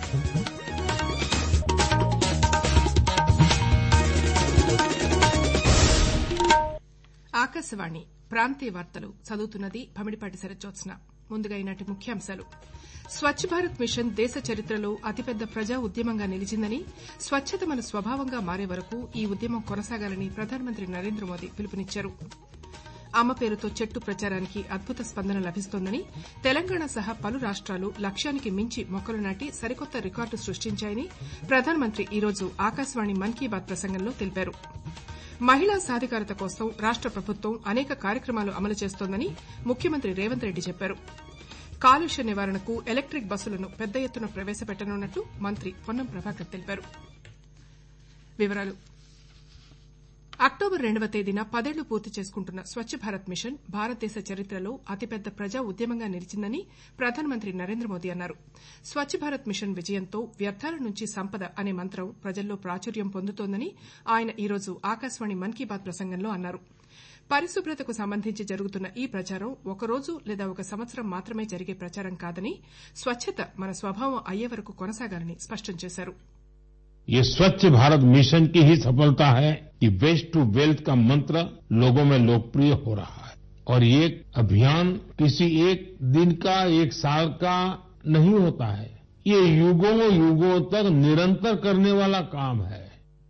ఆకాశవాణి ప్రాంతీయ వార్తలు చదువుతున్నది భమిడిపాటి శరజ్యోత్స్న ముందుగా ఈనాటి ముఖ్యాంశాలు స్వచ్చ్ భారత్ మిషన్ దేశ చరిత్రలో అతిపెద్ద ప్రజా ఉద్యమంగా నిలిచిందని స్వచ్చత మన స్వభావంగా మారే వరకు ఈ ఉద్యమం కొనసాగాలని ప్రధానమంత్రి నరేంద్ర మోదీ పిలుపునిచ్చారు అమ్మ పేరుతో చెట్టు ప్రచారానికి అద్భుత స్పందన లభిస్తోందని తెలంగాణ సహా పలు రాష్ట్రాలు లక్ష్యానికి మించి మొక్కలు నాటి సరికొత్త రికార్డు సృష్టించాయని ప్రధానమంత్రి ఈరోజు ఆకాశవాణి మన్ కీ బాత్ ప్రసంగంలో తెలిపారు మహిళా సాధికారత కోసం రాష్ట ప్రభుత్వం అనేక కార్యక్రమాలు అమలు చేస్తోందని ముఖ్యమంత్రి రేవంత్ రెడ్డి చెప్పారు కాలుష్య నివారణకు ఎలక్టిక్ బస్సులను పెద్ద ఎత్తున ప్రవేశపెట్టనున్నట్లు మంత్రి పొన్నం ప్రభాకర్ తెలిపారు అక్టోబర్ రెండవ తేదీన పదేళ్లు పూర్తి చేసుకుంటున్న స్వచ్చ్ భారత్ మిషన్ భారతదేశ చరిత్రలో అతిపెద్ద ప్రజా ఉద్యమంగా నిలిచిందని ప్రధానమంత్రి నరేంద్ర మోదీ అన్నారు స్వచ్చ్ భారత్ మిషన్ విజయంతో వ్యర్థాల నుంచి సంపద అనే మంత్రం ప్రజల్లో ప్రాచుర్యం పొందుతోందని ఆయన ఈరోజు ఆకాశవాణి మన్ కీ బాత్ ప్రసంగంలో అన్నారు పరిశుభ్రతకు సంబంధించి జరుగుతున్న ఈ ప్రచారం ఒకరోజు లేదా ఒక సంవత్సరం మాత్రమే జరిగే ప్రచారం కాదని స్వచ్చత మన స్వభావం అయ్యే వరకు కొనసాగాలని స్పష్టం చేశారు ये स्वच्छ भारत मिशन की ही सफलता है कि वेस्ट टू वेल्थ का मंत्र लोगों में लोकप्रिय हो रहा है और ये अभियान किसी एक दिन का एक साल का नहीं होता है ये युगों युगों तक निरंतर करने वाला काम है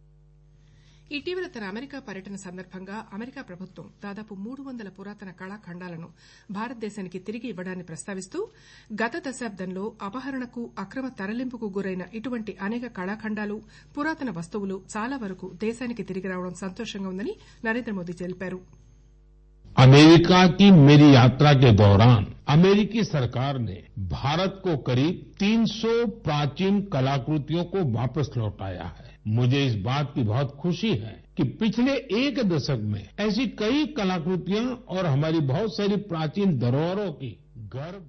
ఇటీవల తన అమెరికా పర్యటన సందర్భంగా అమెరికా ప్రభుత్వం దాదాపు మూడు వందల పురాతన కళాఖండాలను భారతదేశానికి తిరిగి ఇవ్వడాన్ని ప్రస్తావిస్తూ గత దశాబ్దంలో అపహరణకు అక్రమ తరలింపుకు గురైన ఇటువంటి అనేక కళాఖండాలు పురాతన వస్తువులు చాలా వరకు దేశానికి తిరిగి రావడం సంతోషంగా ఉందని నరేంద్ర మోదీ తెలిపారు अमेरिका की मेरी यात्रा के दौरान अमेरिकी सरकार ने भारत को करीब 300 प्राचीन कलाकृतियों को वापस लौटाया है मुझे इस बात की बहुत खुशी है कि पिछले एक दशक में ऐसी कई कलाकृतियां और हमारी बहुत सारी प्राचीन धरोहरों की घर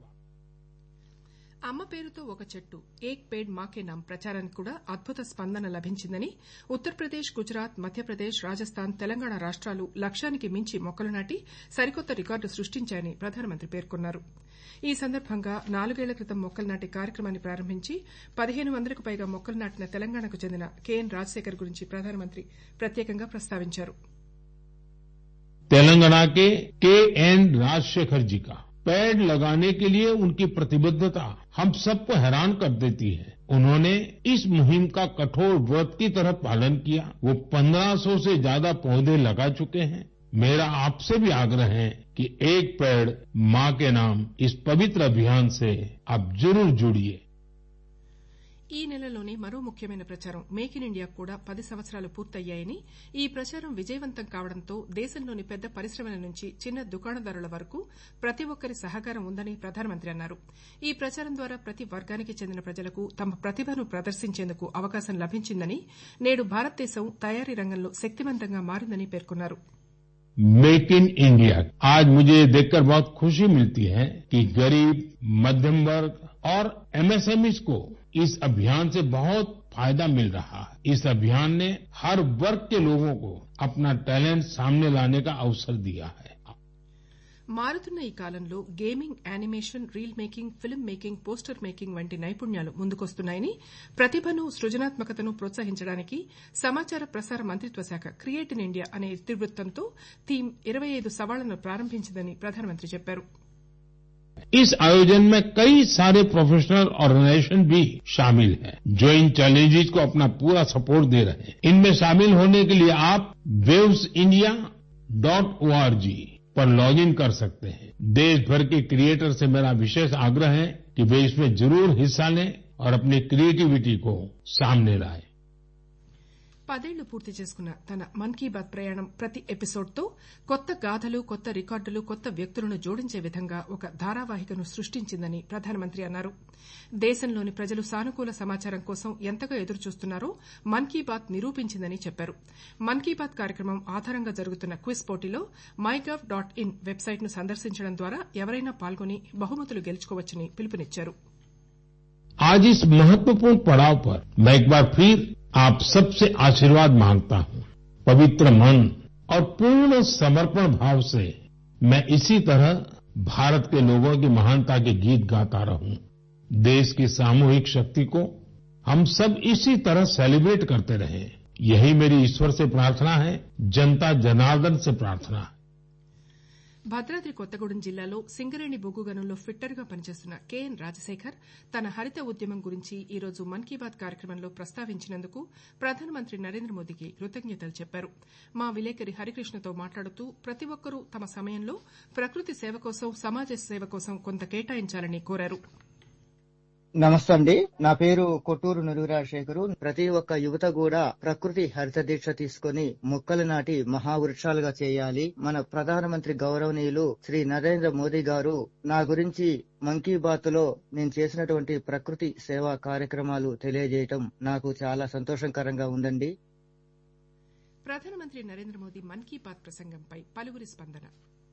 అమ్మ పేరుతో ఒక చెట్టు ఏక్ పేడ్ మాకే నామ్ ప్రచారానికి కూడా అద్భుత స్పందన లభించిందని ఉత్తరప్రదేశ్ గుజరాత్ మధ్యప్రదేశ్ రాజస్థాన్ తెలంగాణ రాష్ట్రాలు లక్ష్యానికి మించి మొక్కలు నాటి సరికొత్త రికార్డు సృష్టించాయని ప్రధానమంత్రి పేర్కొన్నారు ఈ సందర్భంగా నాలుగేళ్ల క్రితం మొక్కలు నాటే కార్యక్రమాన్ని ప్రారంభించి పదిహేను వందలకు పైగా మొక్కలు నాటిన తెలంగాణకు చెందిన కెఎన్ రాజశేఖర్ గురించి ప్రధానమంత్రి ప్రత్యేకంగా ప్రస్తావించారు तेलंगाना के के एन राजशेखर जी का पेड़ लगाने के लिए उनकी प्रतिबद्धता हम सबको हैरान कर देती है उन्होंने इस मुहिम का कठोर व्रत की तरह पालन किया वो 1500 से ज्यादा पौधे लगा चुके हैं मेरा आपसे भी आग्रह है कि एक पेड़ मां के नाम इस पवित्र अभियान से आप जरूर जुड़िए ఈ నెలలోనే మరో ముఖ్యమైన ప్రచారం మేక్ ఇన్ ఇండియా కూడా పది సంవత్సరాలు పూర్తయ్యాయని ఈ ప్రచారం విజయవంతం కావడంతో దేశంలోని పెద్ద పరిశ్రమల నుంచి చిన్న దుకాణదారుల వరకు ప్రతి ఒక్కరి సహకారం ఉందని ప్రధానమంత్రి అన్నారు ఈ ప్రచారం ద్వారా ప్రతి వర్గానికి చెందిన ప్రజలకు తమ ప్రతిభను ప్రదర్శించేందుకు అవకాశం లభించిందని నేడు భారతదేశం తయారీ రంగంలో శక్తివంతంగా మారిందని పేర్కొన్నారు मेक इन इंडिया आज मुझे देखकर बहुत खुशी मिलती है कि गरीब मध्यम वर्ग और एमएसएमईज को इस अभियान से बहुत फायदा मिल रहा है इस अभियान ने हर वर्ग के लोगों को अपना टैलेंट सामने लाने का अवसर दिया है మారుతున్న ఈ కాలంలో gaming animation reel making film making poster making వంటి నైపుణ్యాలు ముందుకొస్తున్నాయని ప్రతిభను సృజనాత్మకతను ప్రోత్సహించడానికి సమాచార ప్రసార మంత్రిత్వ శాఖ క్రియేట్ ఇన్ ఇండియా అనే ఇతివృత్తంతో థీమ్ ఇరవై ఐదు సవాళ్లను ప్రారంభించిందని ప్రధానమంత్రి చెప్పారు इस आयोजन में कई सारे प्रोफेशनल ऑर्गेनाइजेशन भी शामिल हैं जो इन चैलेंजेस को अपना पूरा सपोर्ट दे रहे हैं इनमें शामिल होने के लिए आप वेव्स इंडिया डॉट ओआरजी पर लॉग इन कर सकते हैं देश भर के क्रिएटर से मेरा विशेष आग्रह है कि वे इसमें जरूर हिस्सा लें और अपनी क्रिएटिविटी को सामने लाएं పదేళ్లు పూర్తి చేసుకున్న తన మన్ కీ బాత్ ప్రయాణం ప్రతి ఎపిసోడ్తో కొత్త గాథలు కొత్త రికార్డులు కొత్త వ్యక్తులను జోడించే విధంగా ఒక ధారావాహికను సృష్టించిందని ప్రధానమంత్రి అన్నారు దేశంలోని ప్రజలు సానుకూల సమాచారం కోసం ఎంతగా ఎదురుచూస్తున్నారో మన్ కీ బాత్ నిరూపించిందని చెప్పారు మన్ కీ బాత్ కార్యక్రమం ఆధారంగా జరుగుతున్న క్విజ్ పోటీలో మైగవ్ డాట్ ఇన్ వెబ్సైట్ను సందర్శించడం ద్వారా ఎవరైనా పాల్గొని బహుమతులు గెలుచుకోవచ్చని పిలుపునిచ్చారు आज इस महत्वपूर्ण पड़ाव पर मैं एक बार फिर आप सबसे आशीर्वाद मांगता हूं पवित्र मन और पूर्ण समर्पण भाव से मैं इसी तरह भारत के लोगों की महानता के गीत गाता रहूं देश की सामूहिक शक्ति को हम सब इसी तरह सेलिब्रेट करते रहें यही मेरी ईश्वर से प्रार्थना है जनता जनार्दन से प्रार्थना है భద్రాద్రి కొత్తగూడెం జిల్లాలో సింగరేణి బొగ్గు గనుల్లో ఫిట్టర్గా పనిచేస్తున్న కెఎన్ రాజశేఖర్ తన హరిత ఉద్యమం గురించి ఈ రోజు మన్ కీ బాత్ కార్యక్రమంలో ప్రస్తావించినందుకు ప్రధానమంత్రి నరేంద్ర మోదీకి కృతజ్ఞతలు చెప్పారు మా విలేకరి హరికృష్ణతో మాట్లాడుతూ ప్రతి ఒక్కరూ తమ సమయంలో ప్రకృతి సేవ కోసం సమాజ సేవ కోసం కొంత కేటాయించాలని కోరారు నమస్తే అండి నా పేరు కొట్టూరు నురురాజశేఖరు ప్రతి ఒక్క యువత కూడా ప్రకృతి హరిత దీక్ష తీసుకుని మొక్కలు నాటి మహావృక్షాలుగా చేయాలి మన ప్రధానమంత్రి గౌరవనీయులు శ్రీ నరేంద్ర మోదీ గారు నా గురించి మన్ కీ బాత్ లో నేను చేసినటువంటి ప్రకృతి సేవా కార్యక్రమాలు తెలియజేయటం నాకు చాలా సంతోషకరంగా ఉందండి ప్రధానమంత్రి నరేంద్ర మోదీ మన్ కీ బాత్ ప్రసంగంపై పలువురి స్పందన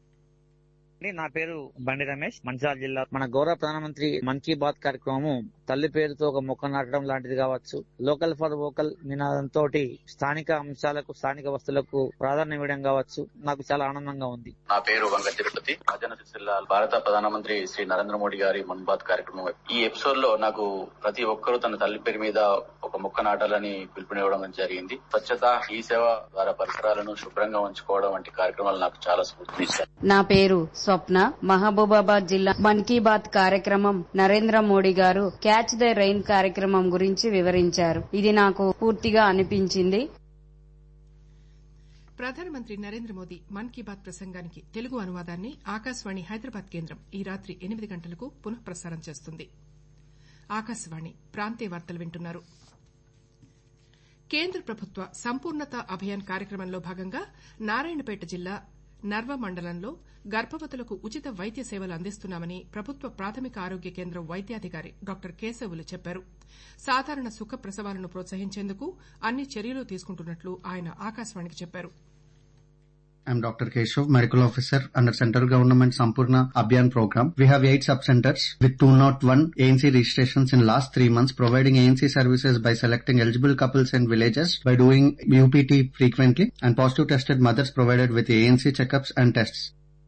నా పేరు బండి రమేష్ మంచిర్యాల జిల్లా మన గౌరవ ప్రధానమంత్రి మన్ కీ బాత్ కార్యక్రమము తల్లి పేరుతో ఒక మొక్క నాటడం లాంటిది కావచ్చు లోకల్ ఫర్ వోకల్ నినాదంతో స్థానిక అంశాలకు స్థానిక వస్తువులకు ప్రాధాన్యం ఇవ్వడం కావచ్చు నాకు చాలా ఆనందంగా ఉంది నా పేరు వంగ తిరుపతి రాజన్న సిరిసిల్ల భారత ప్రధానమంత్రి శ్రీ నరేంద్ర మోడీ గారి మన్ బాత్ కార్యక్రమం ఈ ఎపిసోడ్ లో నాకు ప్రతి ఒక్కరూ తన తల్లి పేరు మీద ఒక మొక్క నాటాలని పిలుపునివ్వడం జరిగింది స్వచ్ఛత ఈ సేవ ద్వారా పరిసరాలను శుభ్రంగా ఉంచుకోవడం వంటి కార్యక్రమాలు నాకు చాలా స్ఫూర్తినిచ్చాయి నా పేరు స్వప్న మహబూబాబాద్ జిల్లా మన్ కీ బాత్ కార్యక్రమం నరేంద్ర మోడీ గారు క్యాచ్ ద రైన్ కార్యక్రమం గురించి వివరించారు ఇది నాకు పూర్తిగా అనిపించింది ప్రధానమంత్రి నరేంద్ర మోదీ మన్ కీ బాత్ ప్రసంగానికి తెలుగు అనువాదాన్ని ఆకాశవాణి హైదరాబాద్ కేంద్రం ఈ రాత్రి ఎనిమిది గంటలకు పునః ప్రసారం చేస్తుంది ఆకాశవాణి ప్రాంతీయ వార్తలు వింటున్నారు కేంద్ర ప్రభుత్వ సంపూర్ణత అభియాన్ కార్యక్రమంలో భాగంగా నారాయణపేట జిల్లా నర్వ మండలంలో గర్భవతులకు ఉచిత వైద్య సేవలు అందిస్తున్నామని ప్రభుత్వ ప్రాథమిక ఆరోగ్య కేంద్రం వైద్యాధికారి డాక్టర్ కేశవులు చెప్పారు సాధారణ సుఖ ప్రసవాలను ప్రోత్సహించేందుకు అన్ని చర్యలు తీసుకుంటున్నట్లు ఆయన ఆకాశవాణికి చెప్పారు I'm Dr. Keshav, medical officer under central government Sampurna Abhiyan program. We have eight sub-centers with 201 ANC registrations in last three months, providing ANC services by selecting eligible couples in villages by doing UPT frequently and positive tested mothers provided with ANC checkups and tests.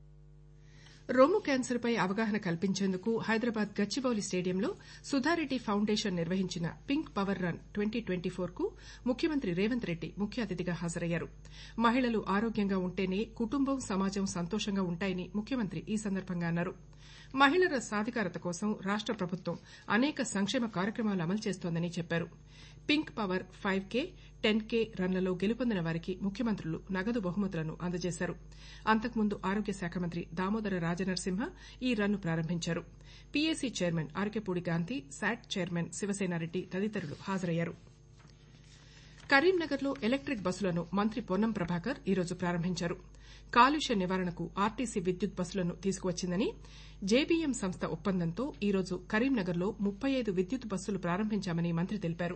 రొమ్ము క్యాన్సర్పై అవగాహన కల్పించేందుకు హైదరాబాద్ గచ్చిబౌలి స్టేడియంలో Sudha Reddy foundation నిర్వహించిన pink power run twenty twenty four కు ముఖ్యమంత్రి రేవంత్ రెడ్డి ముఖ్య అతిథిగా హాజరయ్యారు మహిళలు ఆరోగ్యంగా ఉంటేనే కుటుంబం సమాజం సంతోషంగా ఉంటాయని ముఖ్యమంత్రి ఈ సందర్భంగా అన్నారు మహిళల సాధికారత కోసం రాష్ట ప్రభుత్వం అనేక సంక్షేమ కార్యక్రమాలు అమలు చేస్తోందని చెప్పారు pink power five K ten K రన్లలో గెలుపొందిన వారికి ముఖ్యమంత్రులు నగదు బహుమతులను అందజేశారు అంతకుముందు ఆరోగ్య శాఖ మంత్రి దామోదర రాజనరసింహ ఈ రన్ను ప్రారంభించారు PAC chairman Arekapudi Gandhi SAT chairman Sivasena Reddy తదితరులు హాజరయ్యారు కరీంనగర్లో ఎలక్టిక్ బస్సులను మంత్రి పొన్నం ప్రభాకర్ ఈరోజు ప్రారంభించారు కాలుష్య నివారణకు ఆర్టీసీ విద్యుత్ బస్సులను తీసుకువచ్చిందని జేబీఎం సంస్థ ఒప్పందంతో ఈరోజు కరీంనగర్లో ముప్పై ఐదు విద్యుత్ బస్సులు ప్రారంభించామని మంత్రి తెలిపారు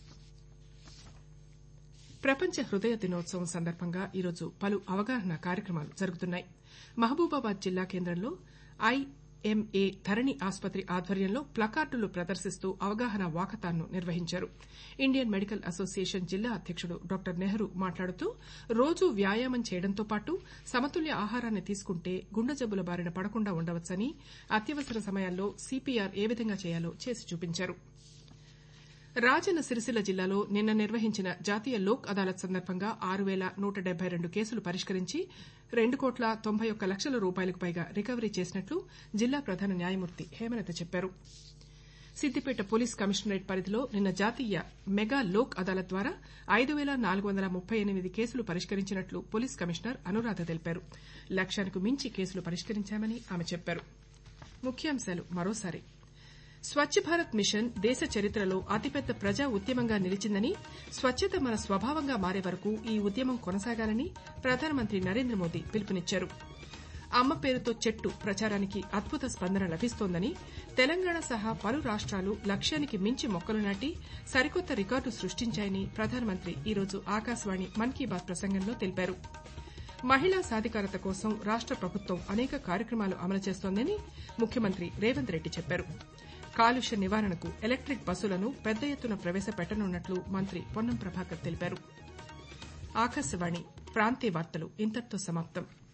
ప్రపంచ హృదయ దినోత్సవం సందర్భంగా ఈరోజు పలు అవగాహన కార్యక్రమాలు జరుగుతున్నాయి మహబూబాబాద్ జిల్లా కేంద్రంలో ఐఎంఏ ధరణి ఆసుపత్రి ఆధ్వర్యంలో ప్లకార్డులు ప్రదర్శిస్తూ అవగాహన వాకథాన్ను నిర్వహించారు ఇండియన్ మెడికల్ అసోసియేషన్ జిల్లా అధ్యకుడు డాక్టర్ నెహ్రూ మాట్లాడుతూ రోజూ వ్యాయామం చేయడంతో పాటు సమతుల్య ఆహారాన్ని తీసుకుంటే గుండె జబ్బుల బారిన పడకుండా ఉండవచ్చని అత్యవసర సమయాల్లో సీపీఆర్ ఏ విధంగా చేయాలో చేసి చూపించారు రాజన్న సిరిసిల్ల జిల్లాలో నిన్న నిర్వహించిన జాతీయ లోక్ అదాలత్ సందర్భంగా ఆరు పేల నూట డెబ్బై రెండు కేసులు పరిష్కరించి రెండు కోట్ల తొంభై ఒక్క లక్షల రూపాయలకు పైగా రికవరీ చేసినట్లు జిల్లా ప్రధాన న్యాయమూర్తి హేమలత చెప్పారు సిద్దిపేట పోలీస్ కమిషనరేట్ పరిధిలో నిన్న జాతీయ మెగా లోక్ అదాలత్ ద్వారా ఐదు పేల నాలుగు వందల ముప్పై ఎనిమిది కేసులు పరిష్కరించినట్లు పోలీస్ కమిషనర్ అనురాధ తెలిపారు లక్ష్యానికి మించి కేసులు పరిష్కరించామని ఆమె చెప్పారు ముఖ్యాంశాలు మరోసారి స్వచ్ఛ భారత్ మిషన్ దేశ చరిత్రలో అతిపెద్ద ప్రజా ఉద్యమంగా నిలిచిందని స్వచ్ఛత మన స్వభావంగా మారే వరకు ఈ ఉద్యమం కొనసాగాలని ప్రధానమంత్రి నరేంద్ర మోదీ పిలుపునిచ్చారు అమ్మ పేరుతో చెట్టు ప్రచారానికి అద్భుత స్పందన లభిస్తోందని తెలంగాణ సహా పలు రాష్ట్రాలు లక్ష్యానికి మించి మొక్కలు నాటి సరికొత్త రికార్డు సృష్టించాయని ప్రధానమంత్రి ఈరోజు ఆకాశవాణి మన్ కీ బాత్ ప్రసంగంలో తెలిపారు మహిళా సాధికారత కోసం రాష్ట ప్రభుత్వం అనేక కార్యక్రమాలు అమలు చేస్తోందని ముఖ్యమంత్రి రేవంత్ రెడ్డి చెప్పారు కాలుష్య నివారణకు ఎలక్టిక్ బస్సులను పెద్ద ఎత్తున ప్రవేశపెట్టనున్నట్లు మంత్రి పొన్నం ప్రభాకర్ తెలిపారు ఆకాశవాణి ప్రాంతీయ వార్తలు ఇంతటితో సమాప్తం